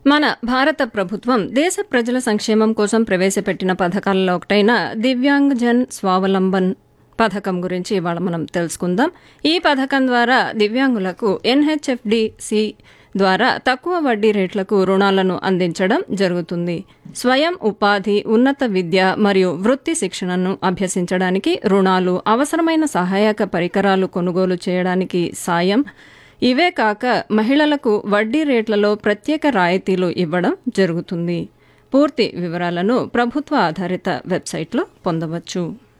మన భారత ప్రభుత్వం దేశ ప్రజల సంక్షేమం కోసం ప్రవేశపెట్టిన పథకాలలో ఒకటైన దివ్యాంగ్ జన్ స్వావలంబన్ పథకం గురించి ఇవాళ మనం తెలుసుకుందాం ఈ పథకం ద్వారా దివ్యాంగులకు ఎన్హెచ్ఎఫ్డిసి ద్వారా తక్కువ వడ్డీ రేట్లకు రుణాలను అందించడం జరుగుతుంది స్వయం ఉపాధి ఉన్నత విద్య మరియు వృత్తి శిక్షణను అభ్యసించడానికి రుణాలు అవసరమైన సహాయక పరికరాలు కొనుగోలు చేయడానికి సాయం ఇవే కాక మహిళలకు వడ్డీ రేట్లలో ప్రత్యేక రాయితీలు ఇవ్వడం జరుగుతుంది పూర్తి వివరాలను ప్రభుత్వ ఆధారిత వెబ్సైట్లో పొందవచ్చు